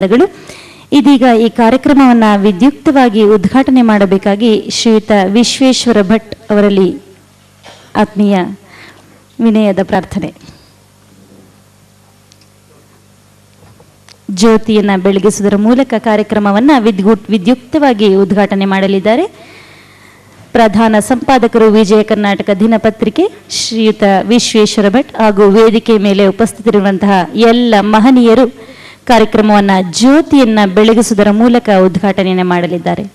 ಗಳು ಇದೀಗ ಈ ಕಾರ್ಯಕ್ರಮವನ್ನು ವಿದ್ಯುಕ್ತವಾಗಿ ಉದ್ಘಾಟನೆ ಮಾಡಬೇಕಾಗಿ ಶ್ರೀಯುತ ವಿಶ್ವೇಶ್ವರ ಭಟ್ ಅವರಲ್ಲಿ ಆತ್ಮೀಯ ವಿನಯದ ಪ್ರಾರ್ಥನೆ ಜ್ಯೋತಿಯನ್ನ ಬೆಳಗಿಸುವುದರ ಮೂಲಕ ಕಾರ್ಯಕ್ರಮವನ್ನ ವಿದ್ಯು ವಿದ್ಯುಕ್ತವಾಗಿ ಉದ್ಘಾಟನೆ ಮಾಡಲಿದ್ದಾರೆ ಪ್ರಧಾನ ಸಂಪಾದಕರು ವಿಜಯ ಕರ್ನಾಟಕ ದಿನಪತ್ರಿಕೆ ಶ್ರೀಯುತ ವಿಶ್ವೇಶ್ವರ ಭಟ್ ಹಾಗೂ ವೇದಿಕೆ ಮೇಲೆ ಉಪಸ್ಥಿತರಿರುವಂತಹ ಎಲ್ಲ ಮಹನೀಯರು ಕಾರ್ಯಕ್ರಮವನ್ನ ಜ್ಯೋತಿಯನ್ನ ಬೆಳಗಿಸುವುದರ ಮೂಲಕ ಉದ್ಘಾಟನೆಯನ್ನು ಮಾಡಲಿದ್ದಾರೆ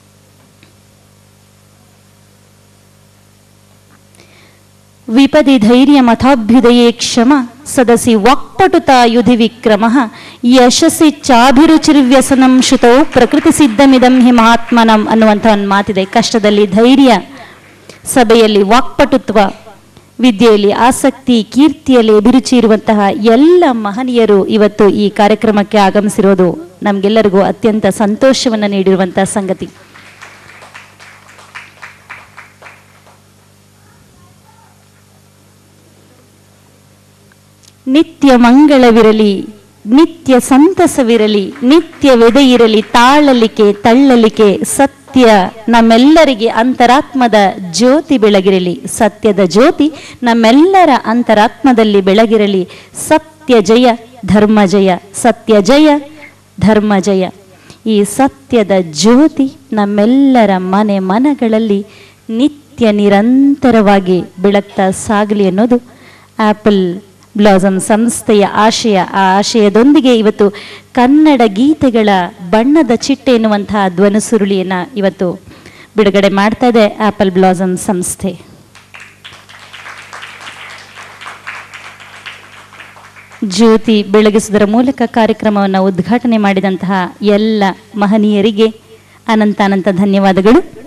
ವಿಪದಿ ಧೈರ್ಯ ಮಥಾಭ್ಯುದಯೇ ಕ್ಷಮ ಸದಸಿ ವಾಕ್ಪಟುತಾ ಯುಧಿ ವಿಕ್ರಮ ಯಶಸ್ಸಿ ಚಾಭಿರುಚಿರ್ವ್ಯಸನಂ ಶ್ರುತೌ ಪ್ರಕೃತಿ ಸಿದ್ಧಮಿದಂ ಹಿ ಮಹಾತ್ಮನಂ ಅನ್ನುವಂಥ ಒಂದು ಮಾತಿದೆ ಕಷ್ಟದಲ್ಲಿ ಧೈರ್ಯ ಸಭೆಯಲ್ಲಿ ವಾಕ್ಪಟುತ್ವ ವಿದ್ಯೆಯಲ್ಲಿ ಆಸಕ್ತಿ ಕೀರ್ತಿಯಲ್ಲಿ ಅಭಿರುಚಿ ಇರುವಂತಹ ಎಲ್ಲ ಮಹನೀಯರು ಇವತ್ತು ಈ ಕಾರ್ಯಕ್ರಮಕ್ಕೆ ಆಗಮಿಸಿರೋದು ನಮಗೆಲ್ಲರಿಗೂ ಅತ್ಯಂತ ಸಂತೋಷವನ್ನು ನೀಡಿರುವಂತಹ ಸಂಗತಿ ನಿತ್ಯ ಮಂಗಳವಿರಲಿ ನಿತ್ಯ ಸಂತಸವಿರಲಿ ನಿತ್ಯ ವ್ಯದೆ ಇರಲಿ ತಾಳಲಿಕೆ ತಳ್ಳಲಿಕೆ ಸತ್ಯ ನಮ್ಮೆಲ್ಲರಿಗೆ ಅಂತರಾತ್ಮದ ಜ್ಯೋತಿ ಬೆಳಗಿರಲಿ ಸತ್ಯದ ಜ್ಯೋತಿ ನಮ್ಮೆಲ್ಲರ ಅಂತರಾತ್ಮದಲ್ಲಿ ಬೆಳಗಿರಲಿ ಸತ್ಯ ಜಯ ಧರ್ಮ ಜಯ ಸತ್ಯ ಜಯ ಧರ್ಮ ಜಯ ಈ ಸತ್ಯದ ಜ್ಯೋತಿ ನಮ್ಮೆಲ್ಲರ ಮನೆ ಮನಗಳಲ್ಲಿ ನಿತ್ಯ ನಿರಂತರವಾಗಿ ಬೆಳಗ್ತಾ ಸಾಗಲಿ ಅನ್ನೋದು ಆಪಲ್ ಬ್ಲಾಸಮ್ ಸಂಸ್ಥೆಯ ಆಶಯ ಆ ಆಶಯದೊಂದಿಗೆ ಇವತ್ತು ಕನ್ನಡ ಗೀತೆಗಳ ಬಣ್ಣದ ಚಿಟ್ಟೆ ಎನ್ನುವಂತಹ ಧ್ವನಿಸುರುಳಿಯನ್ನ ಇವತ್ತು ಬಿಡುಗಡೆ ಮಾಡ್ತಾ ಇದೆ ಆಪಲ್ ಬ್ಲಾಸಮ್ ಸಂಸ್ಥೆ ಜ್ಯೋತಿ ಬೆಳಗಿಸುವುದರ ಮೂಲಕ ಕಾರ್ಯಕ್ರಮವನ್ನು ಉದ್ಘಾಟನೆ ಮಾಡಿದಂತಹ ಎಲ್ಲ ಮಹನೀಯರಿಗೆ ಅನಂತ ಅನಂತ ಧನ್ಯವಾದಗಳು